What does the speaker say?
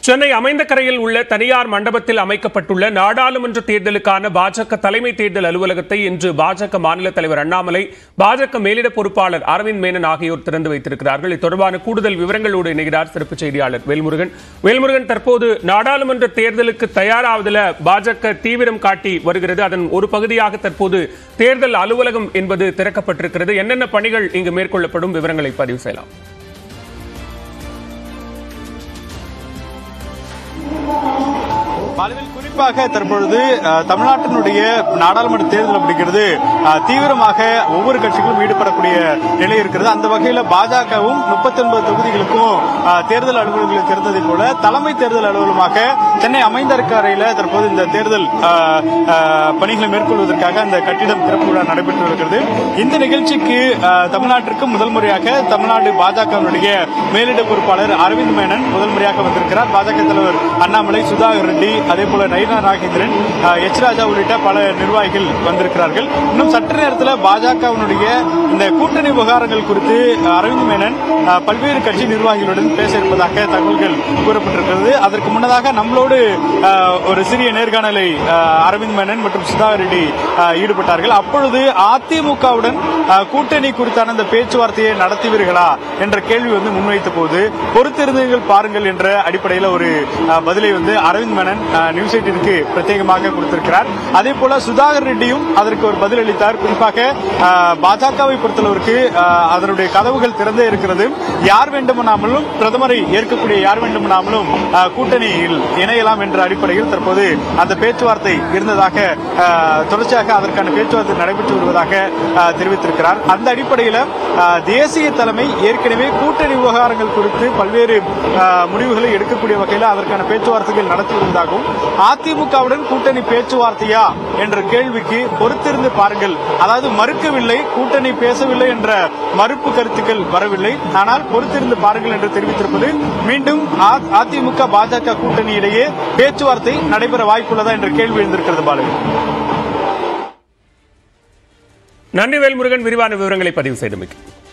சென்னை அமைந்தகரையில் உள்ள தனியார் மண்டபத்தில் அமைக்கப்பட்டுள்ள நாடாளுமன்ற தேர்தலுக்கான பாஜக தலைமை தேர்தல் அலுவலகத்தை இன்று பாஜக மாநில தலைவர் அண்ணாமலை பாஜக மேலிட பொறுப்பாளர் அரவிந்த் மேனன் ஆகியோர் திறந்து வைத்திருக்கிறார்கள் இது தொடர்பான கூடுதல் விவரங்களோடு இணைகிறார் சிறப்பு செய்தியாளர் வேல்முருகன் வேல்முருகன் தற்போது நாடாளுமன்ற தேர்தலுக்கு தயாராவதில் பாஜக தீவிரம் காட்டி வருகிறது அதன் ஒரு பகுதியாக தற்போது தேர்தல் அலுவலகம் என்பது திறக்கப்பட்டிருக்கிறது என்னென்ன பணிகள் இங்கு மேற்கொள்ளப்படும் விவரங்களை பதிவு செய்யலாம் பாலுவில் குறிப்பாக தற்பொழுது அஹ், தமிழ்நாட்டினுடைய நாடாளுமன்ற தேர்தல் அப்படிங்கிறது அஹ், தீவிரமாக ஒவ்வொரு கட்சிகளும் ஈடுபடக்கூடிய நிலை இருக்கிறது அந்த வகையில் பாஜகவும் முப்பத்தி ஒன்பது தொகுதிகளுக்கும் அஹ், தேர்தல் அலுவலகங்களை திறந்ததை போல தலைமை தேர்தல் அலுவலகமாக சென்னை அமைந்தருக்கரையில் தற்போது இந்த தேர்தல் அஹ், அஹ், பணிகளை மேற்கொள்வதற்காக அந்த கட்டிடம் திறப்பு விழா நடைபெற்று வருகிறது இந்த நிகழ்ச்சிக்கு அஹ், தமிழ்நாட்டிற்கு முதல் முறையாக தமிழ்நாடு பாஜகவினுடைய மேலிட பொறுப்பாளர் அரவிந்த் மேனன் முதல் முறையாக வந்திருக்கிறார் பாஜக தலைவர் அண்ணாமலை சுதாகர் ரெட்டி அதே போல நயினா நாகேந்திரன் அஹ், எச் ராஜா உள்ளிட்ட பல நிர்வாகிகள் வந்திருக்கிறார்கள் இன்னும் சற்று நேரத்தில் பாஜகவினுடைய இந்த கூட்டணி விவகாரங்கள் குறித்து அஹ், அரவிந்த் மேனன் அஹ், பல்வேறு கட்சி நிர்வாகிகளுடன் பேச இருப்பதாக தகவல்கள் கூறப்பட்டிருக்கிறது அதற்கு முன்னதாக நம்மளோடு அஹ், ஒரு சிறிய நேர்காணலை அஹ், அரவிந்த் மேனன் மற்றும் சுதாகர் ரெட்டி அஹ், ஈடுபட்டார்கள் அப்பொழுது அதிமுகவுடன் அஹ், கூட்டணி குறித்தான இந்த பேச்சுவார்த்தையை நடத்துவீர்களா என்ற கேள்வி வந்து முன்வைத்த போது பொறுத்திருந்தீர்கள் பாருங்கள் என்ற அடிப்படையில் ஒரு அஹ், பதிலை வந்து அரவிந்த் மேனன் அஹ், நியூஸ் எயிட்டிற்கு பிரத்யேகமாக கொடுத்திருக்கிறார் அதே போல சுதாகர் ரெட்டியும் அதற்கு ஒரு பதில் அளித்தார் குறிப்பாக அஹ், பாஜகவை பொறுத்தளவிற்கு அஹ், அதனுடைய கதவுகள் திறந்தே இருக்கிறது யார் வேண்டுமானாலும் பிரதமரை ஏற்கக்கூடிய யார் வேண்டுமானாலும் அஹ், கூட்டணியில் இணையலாம் என்ற அடிப்படையில் தற்போது அந்த பேச்சுவார்த்தை இருந்ததாக அஹ், தொடர்ச்சியாக அதற்கான பேச்சுவார்த்தை நடைபெற்று வருவதாக அஹ், தெரிவித்திருக்கிறார் அந்த அடிப்படையில் அஹ், தேசிய தலைமை ஏற்கனவே கூட்டணி விவகாரங்கள் குறித்து பல்வேறு அஹ், முடிவுகளை எடுக்கக்கூடிய வகையில் அதற்கான பேச்சுவார்த்தைகள் நடத்தி வருவதாகவும் அதிமுகவுடன் கூட்டணி பேச்சுவார்த்தையா என்ற கேள்விக்கு பொறுத்திருந்து பாருங்கள் அதாவது மறுக்கவில்லை கூட்டணி பேசவில்லை என்ற மறுப்பு கருத்துக்கள் வரவில்லை ஆனால் பொறுத்திருந்து பாருங்கள் என்று தெரிவித்திருப்பது மீண்டும் அ- அதிமுக பாஜக கூட்டணி இடையே பேச்சுவார்த்தை நடைபெற வாய்ப்புள்ளதா என்ற கேள்வி எழுந்திருக்கிறது பாலு நன்றி வேல்முருகன் விரிவான விவரங்களை பதிவு செய்தமைக்கு